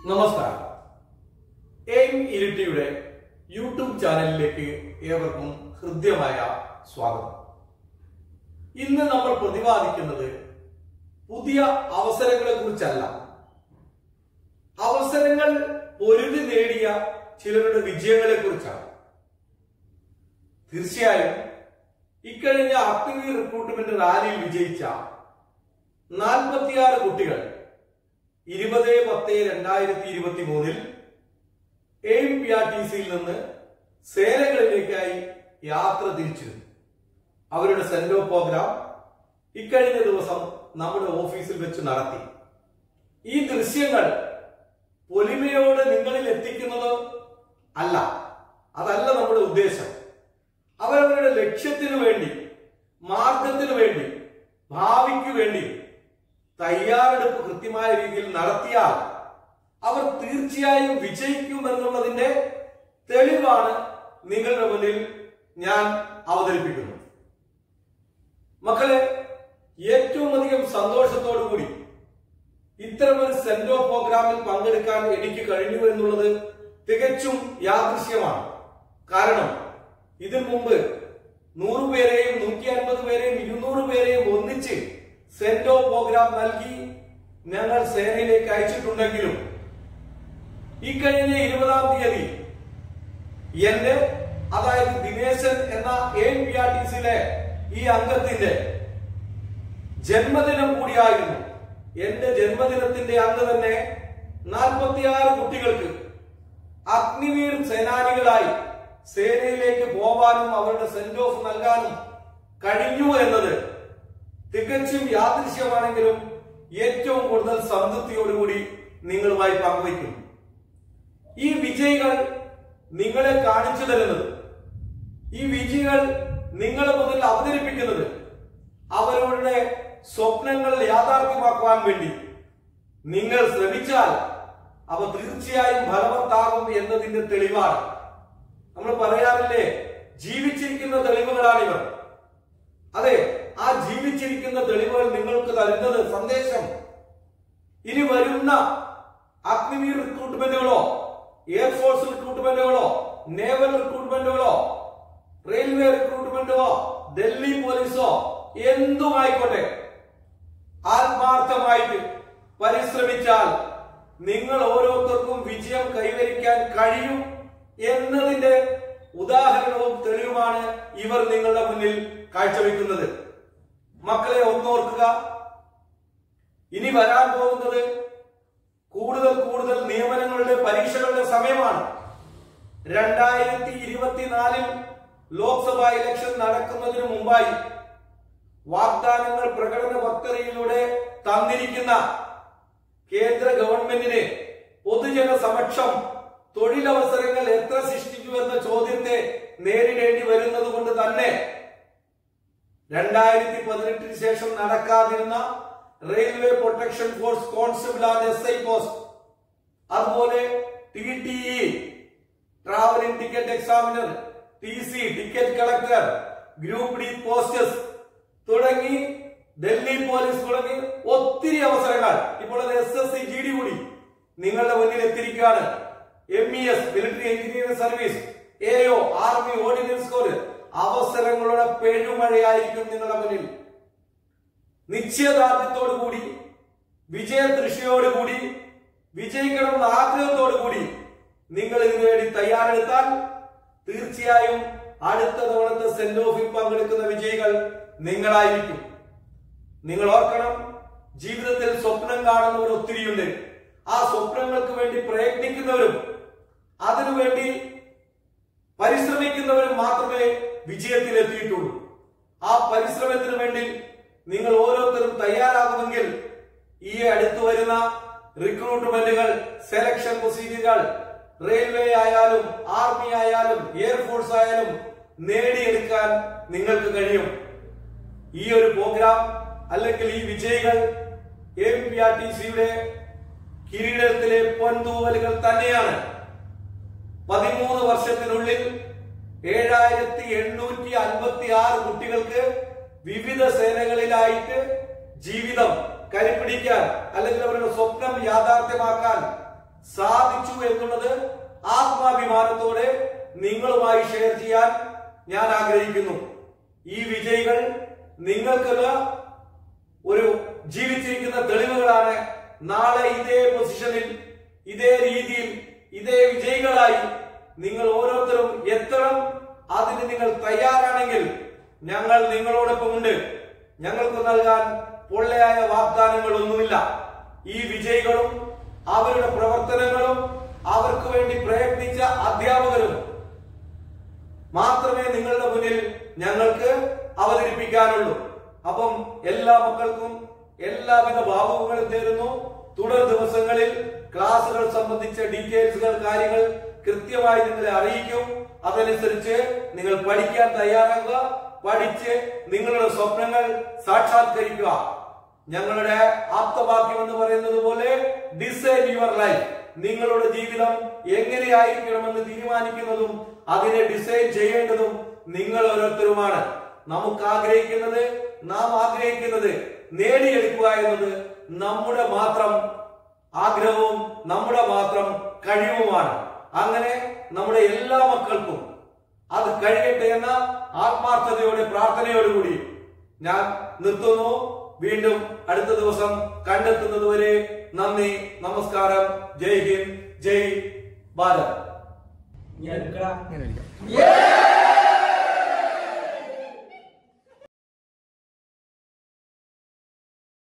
നമസ്കാരം aim ഇരിട്ടിയുടെ YouTube ചാനലിലേക്ക് ഏവർക്കും ഹൃദ്യമായ സ്വാഗതം ഇന്ന് നമ്മൾ പ്രതിപാദിക്കുന്നത് പുതിയ അവസരങ്ങളെ കുറിച്ചല്ല അവസരങ്ങൾ പൊരുതി നേടിയ ചിലരുടെ വിജയങ്ങളെ കുറിച്ചാണ് തീർച്ചയായും ഇക്കഴിഞ്ഞ അഗ്നി റിക്രൂട്ട്മെന്റ് റാലിയിൽ വിജയിച്ച നാൽപ്പത്തിയാറ് കുട്ടികൾ ഇരുപത് പത്ത് രണ്ടായിരത്തി ഇരുപത്തി മൂന്നിൽ എയിം പി ആർ ടി സിയിൽ നിന്ന് സേനകളിലേക്കായി യാത്ര തിരിച്ചിരുന്നു അവരുടെ സെൻഡ് ഓഫ് പ്രോഗ്രാം ഇക്കഴിഞ്ഞ ദിവസം നമ്മുടെ ഓഫീസിൽ വെച്ച് നടത്തി ഈ ദൃശ്യങ്ങൾ പൊലിമയോടെ നിങ്ങളിൽ എത്തിക്കുന്നത് അല്ല അതല്ല നമ്മുടെ ഉദ്ദേശം അവരവരുടെ ലക്ഷ്യത്തിനു വേണ്ടി മാർഗത്തിനു വേണ്ടി ഭാവിക്ക് വേണ്ടി തയ്യാറെടുപ്പ് കൃത്യമായ രീതിയിൽ നടത്തിയാൽ അവർ തീർച്ചയായും വിജയിക്കും എന്നുള്ളതിന്റെ തെളിവാണ് നിങ്ങളുടെ മുന്നിൽ ഞാൻ അവതരിപ്പിക്കുന്നത് മക്കളെ ഏറ്റവും അധികം സന്തോഷത്തോടു കൂടി ഇത്തരമൊരു സെന്റ് ഓഫ് പ്രോഗ്രാമിൽ പങ്കെടുക്കാൻ എനിക്ക് കഴിഞ്ഞു എന്നുള്ളത് തികച്ചും യാദൃശ്യമാണ് കാരണം ഇതിനു മുമ്പ് നൂറ് പേരെയും നൂറ്റി അൻപത് പേരെയും ഇരുന്നൂറ് പേരെയും ഒന്നിച്ച് സെന്റ് ഓഫ് പ്രോഗ്രാം നൽകി ഞങ്ങൾ സേനയിലേക്ക് അയച്ചിട്ടുണ്ടെങ്കിലും ഈ കഴിഞ്ഞ ഇരുപതാം തീയതി എന്റെ അതായത് ദിനേശൻ എന്ന എ പി ആർ ടി സിയിലെ ഈ അംഗത്തിന്റെ ജന്മദിനം കൂടിയായിരുന്നു എന്റെ ജന്മദിനത്തിന്റെ അന്ന് തന്നെ നാൽപ്പത്തിയാറ് കുട്ടികൾക്ക് അഗ്നിവീർ സേനാനികളായി സേനയിലേക്ക് പോവാനും അവരുടെ സെന്റ് ഓഫ് നൽകാനും കഴിഞ്ഞു എന്നത് തികച്ചും യാദൃശ്യമാണെങ്കിലും ഏറ്റവും കൂടുതൽ സംതൃപ്തിയോടുകൂടി നിങ്ങളുമായി പങ്കുവയ്ക്കുന്നു ഈ വിജയികൾ നിങ്ങളെ കാണിച്ചു തരുന്നത് ഈ വിജയികൾ നിങ്ങളെ മുതൽ അവതരിപ്പിക്കുന്നത് അവരുടെ സ്വപ്നങ്ങൾ യാഥാർത്ഥ്യമാക്കുവാൻ വേണ്ടി നിങ്ങൾ ശ്രമിച്ചാൽ അവ തീർച്ചയായും ഫലവത്താകും എന്നതിന്റെ തെളിവാണ് നമ്മൾ പറയാറില്ലേ ജീവിച്ചിരിക്കുന്ന തെളിവുകളാണിവർ അതെ ആ ജീവിച്ചിരിക്കുന്ന തെളിവുകൾ നിങ്ങൾക്ക് തരുന്നത് സന്ദേശം ഇനി വരുന്ന അഗ്നിവീർ റിക്രൂട്ട്മെന്റുകളോ എയർഫോഴ്സ് റിക്രൂട്ട്മെന്റുകളോ നേവൽ റിക്രൂട്ട്മെന്റുകളോ റെയിൽവേ റിക്രൂട്ട്മെന്റോ ഡൽഹി പോലീസോ എന്തുമായിക്കോട്ടെ ആത്മാർത്ഥമായിട്ട് പരിശ്രമിച്ചാൽ നിങ്ങൾ ഓരോരുത്തർക്കും വിജയം കൈവരിക്കാൻ കഴിയും എന്നതിന്റെ ഉദാഹരണവും തെളിവുമാണ് ഇവർ നിങ്ങളുടെ മുന്നിൽ കാഴ്ചവെക്കുന്നത് മക്കളെ ഒന്നോർക്കുക ഇനി വരാൻ പോകുന്നത് കൂടുതൽ കൂടുതൽ നിയമനങ്ങളുടെ പരീക്ഷകളുടെ സമയമാണ് രണ്ടായിരത്തി ഇരുപത്തിനാലിൽ ലോക്സഭാ ഇലക്ഷൻ നടക്കുന്നതിന് മുമ്പായി വാഗ്ദാനങ്ങൾ പ്രകടന പത്രികയിലൂടെ തന്നിരിക്കുന്ന കേന്ദ്ര ഗവൺമെന്റിന് പൊതുജന സമക്ഷം തൊഴിലവസരങ്ങൾ എത്ര സൃഷ്ടിച്ചു എന്ന ചോദ്യത്തെ നേരിടേണ്ടി വരുന്നത് കൊണ്ട് തന്നെ രണ്ടായിരത്തി പതിനെട്ടിന് ശേഷം നടക്കാതിരുന്ന railway protection force constable and S I post അതുപോലെ T T E travelling ticket examiner T C ticket collector group D posters തുടങ്ങി ഡൽഹി പോലീസ് തുടങ്ങി ഒത്തിരി അവസരങ്ങൾ ഇപ്പോൾ S S C G D കൂടി നിങ്ങളുടെ മുന്നിൽ എത്തിയിരിക്കുകയാണ് M E S military engineering service A O army ordnance കോഡ് അവസരങ്ങളുടെ പെരുമഴയായിരിക്കും നിങ്ങളുടെ മുന്നിൽ നിശ്ചയദാർഢ്യത്തോടു കൂടി വിജയതൃഷ്യോടുകൂടി വിജയിക്കണം എന്ന ആഗ്രഹത്തോടു കൂടി നിങ്ങൾ ഇതിനു വേണ്ടി തയ്യാറെടുത്താൽ തീർച്ചയായും അടുത്ത തവണത്തെ സെന്റ് ഓഫിൽ പങ്കെടുക്കുന്ന വിജയികൾ നിങ്ങളായിരിക്കും നിങ്ങൾ ഓർക്കണം ജീവിതത്തിൽ സ്വപ്നം കാണുന്നവർ ഒത്തിരിയുണ്ട് ആ സ്വപ്നങ്ങൾക്ക് വേണ്ടി പ്രയത്നിക്കുന്നവരും അതിനുവേണ്ടി പരിശ്രമിക്കുന്നവരും മാത്രമേ വിജയത്തിൽ എത്തിയിട്ടുള്ളൂ ആ പരിശ്രമത്തിന് വേണ്ടി നിങ്ങൾ ഓരോരുത്തരും തയ്യാറാകുമെങ്കിൽ ഈ അടുത്തു വരുന്ന റിക്രൂട്ട്മെന്റുകൾ സെലക്ഷൻ പ്രൊസീജിയറുകൾ റെയിൽവേ ആയാലും ആർമി ആയാലും എയർഫോഴ്സ് ആയാലും നേടിയെടുക്കാൻ നിങ്ങൾക്ക് കഴിയും ഈ ഒരു പ്രോഗ്രാം അല്ലെങ്കിൽ ഈ വിജയികൾ എം പി ആർ ടി സിയുടെ കിരീടത്തിലെ പൊൻതൂവലുകൾ തന്നെയാണ് പതിമൂന്ന് വർഷത്തിനുള്ളിൽ ഏഴായിരത്തി എണ്ണൂറ്റി അൻപത്തി ആറ് കുട്ടികൾക്ക് വിവിധ സേനകളിലായിട്ട് ജീവിതം കരുപിടിക്കാൻ അല്ലെങ്കിൽ അവരുടെ സ്വപ്നം യാഥാർത്ഥ്യമാക്കാൻ സാധിച്ചു എന്നുള്ളത് ആത്മാഭിമാനത്തോടെ നിങ്ങളുമായി ഷെയർ ചെയ്യാൻ ഞാൻ ആഗ്രഹിക്കുന്നു ഈ വിജയികൾ നിങ്ങൾക്കുള്ള ഒരു ജീവിച്ചിരിക്കുന്ന തെളിവുകളാണ് നാളെ ഇതേ പൊസിഷനിൽ ഇതേ രീതിയിൽ ഇതേ വിജയികളായി നിങ്ങൾ ഓരോരുത്തരും എത്തണം അതിന് നിങ്ങൾ തയ്യാറാണെങ്കിൽ ഞങ്ങൾ നിങ്ങളോടൊപ്പമുണ്ട് ഞങ്ങൾക്ക് നൽകാൻ പൊള്ളയായ വാഗ്ദാനങ്ങളൊന്നുമില്ല ഈ വിജയികളും അവരുടെ പ്രവർത്തനങ്ങളും അവർക്ക് വേണ്ടി പ്രയത്നിച്ച അധ്യാപകരും മാത്രമേ നിങ്ങളുടെ മുന്നിൽ ഞങ്ങൾക്ക് അവതരിപ്പിക്കാനുള്ളൂ അപ്പം എല്ലാ മക്കൾക്കും എല്ലാവിധ ഭാവുകങ്ങളും തേരുന്നു തുടർ ദിവസങ്ങളിൽ ക്ലാസുകൾ സംബന്ധിച്ച ഡീറ്റെയിൽസുകൾ കാര്യങ്ങൾ കൃത്യമായി നിങ്ങളെ അറിയിക്കും അതനുസരിച്ച് നിങ്ങൾ പഠിക്കാൻ തയ്യാറാകുക പഠിച്ച് നിങ്ങളുടെ സ്വപ്നങ്ങൾ സാക്ഷാത്കരിക്കുക ഞങ്ങളുടെ ആപ്തവാക്യം എന്ന് പറയുന്നത് പോലെ ഡിസൈൻ യുവർ ലൈഫ് നിങ്ങളുടെ ജീവിതം എങ്ങനെയായിരിക്കണമെന്ന് തീരുമാനിക്കുന്നതും അതിനെ ഡിസൈൻ ചെയ്യേണ്ടതും നിങ്ങൾ ഓരോരുത്തരുമാണ് നമുക്ക് ആഗ്രഹിക്കുന്നത് നാം ആഗ്രഹിക്കുന്നത് നേടിയെടുക്കുക എന്നത് നമ്മുടെ മാത്രം ആഗ്രഹവും നമ്മുടെ മാത്രം കഴിവുമാണ് അങ്ങനെ നമ്മുടെ എല്ലാ മക്കൾക്കും അത് കഴിയട്ടെ എന്ന ആത്മാർത്ഥതയോടെ പ്രാർത്ഥനയോടുകൂടി ഞാൻ നിർത്തുന്നു വീണ്ടും അടുത്ത ദിവസം കണ്ടെത്തുന്നതുവരെ നന്ദി നമസ്കാരം ജയ് ഹിന്ദ് ജയ് ഭാരത് ഞാൻ എടുക്കടാ Yeah!